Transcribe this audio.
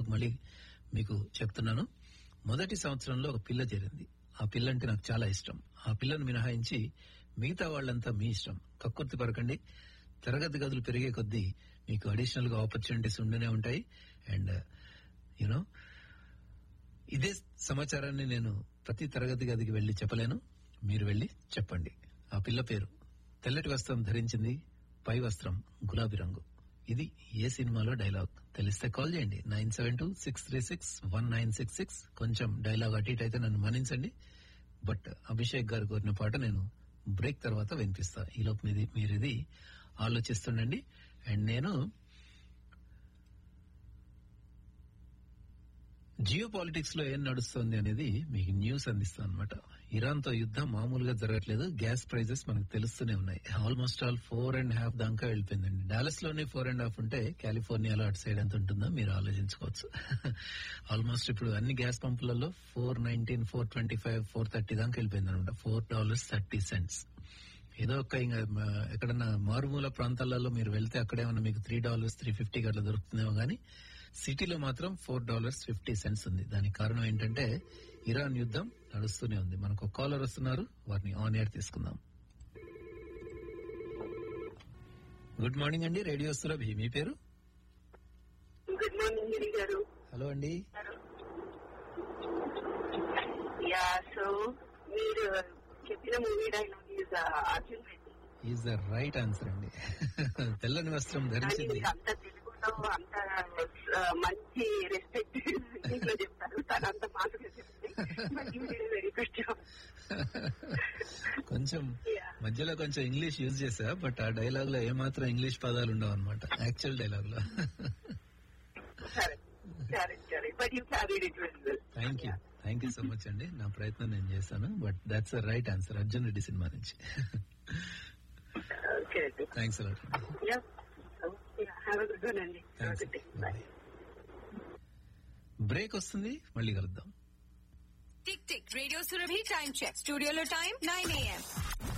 మళ్ళీ మీకు చెప్తున్నాను మొదటి సంవత్సరంలో ఒక పిల్ల చేరింది ఆ పిల్ల అంటే నాకు చాలా ఇష్టం ఆ పిల్లను మినహాయించి మిగతా వాళ్ళంతా మీ ఇష్టం కక్కుర్తి పరకండి తరగతి గదులు పెరిగే కొద్దీ మీకు అడిషనల్ గా ఆపర్చునిటీస్ ఉండనే ఉంటాయి అండ్ యూనో ఇదే సమాచారాన్ని నేను ప్రతి తరగతి గదికి వెళ్లి చెప్పలేను మీరు వెళ్లి చెప్పండి ఆ పిల్ల పేరు తెల్లటి వస్త్రం ధరించింది పై వస్త్రం గులాబీ రంగు ఇది ఏ సినిమాలో డైలాగ్ తెలిస్తే కాల్ చేయండి nine seven two six three six one nine six six కొంచెం డైలాగ్ అటు ఇటు అయితే నన్ను మన్నించండి బట్ అభిషేక్ గారు కోరిన పాట నేను బ్రేక్ తర్వాత వినిపిస్తా ఈలోపు మీది మీరు ఇది ఆలోచిస్తుండండి అండ్ నేను జియో పాలిటిక్స్ లో ఏం నడుస్తుంది అనేది మీకు న్యూస్ అందిస్తాను అనమాట ఇరాన్ తో యుద్ధం మామూలుగా జరగట్లేదు గ్యాస్ ప్రైజెస్ మనకు తెలుస్తూనే ఉన్నాయి almost all four and half దాకా వెళ్ళిపోయిందండి డాలస్ లోనే ఫోర్ అండ్ హాఫ్ ఉంటే కాలిఫోర్నియాలో అటు సైడ్ ఎంత ఉంటుందో మీరు ఆలోచించుకోవచ్చు ఆల్మోస్ట్ ఇప్పుడు అన్ని గ్యాస్ పంపులలో four nineteen four twenty five four thirty దాకా వెళ్ళిపోయింది అనమాట ఫోర్ డాలర్స్ థర్టీ సెంట్స్ ఏదో ఒక ఇంకా మ, ఎక్కడన్నా మారుమూల ప్రాంతాలలో మీరు వెళ్తే అక్కడేమన్నా మీకు త్రీ డాలర్స్ త్రీ ఫిఫ్టీ అట్లా దొరుకుతుందేమో కానీ సిటీలో మాత్రం ఫోర్ డాలర్స్ ఫిఫ్టీ సెంట్స్ ఉంది దానికి కారణం ఏంటంటే ఇరాన్ యుద్ధం నడుస్తూనే ఉంది మనకు ఒక కాలర్ వస్తున్నారు వారిని ఆన్ ఎయిర్ తీసుకుందాం గుడ్ మార్నింగ్ అండి రేడియో సురభి మీ పేరు గుడ్ మార్నింగ్ గిరి గారు హలో అండి యా సో మీరు చెప్పిన movie dialogue is Arjun Reddy is the right answer అండి తెల్లని వస్త్రం కానీ ధరించింది మీరు అంత తెలుగులో అంత ఆ, మంచి రెస్పెక్ట్ ఇంట్లో చెప్తారు తను అంత మాటలు చెప్తే వెరీ గుడ్ జాబ్ కొంచెం Yeah. మధ్యలో కొంచెం ఇంగ్లీష్ యూజ్ చేసా బట్ ఆ డైలాగ్ లో ఏమాత్రం ఇంగ్లీష్ పదాలు ఉండవు అనమాట యాక్చువల్ డైలాగ్ లో సరే సరే సరే but you carried it well well thank you thank you so much అండి నా ప్రయత్నం నేను చేశాను but that's right answer Arjun Reddy cinema నుంచి okay thanks a lot yeah have good one అండి thanks good day bye break వస్తుంది మళ్ళీ కలుద్దాం tick tick Radio Surabhi time check స్టూడియోలో టైం నైన్ ఏఎం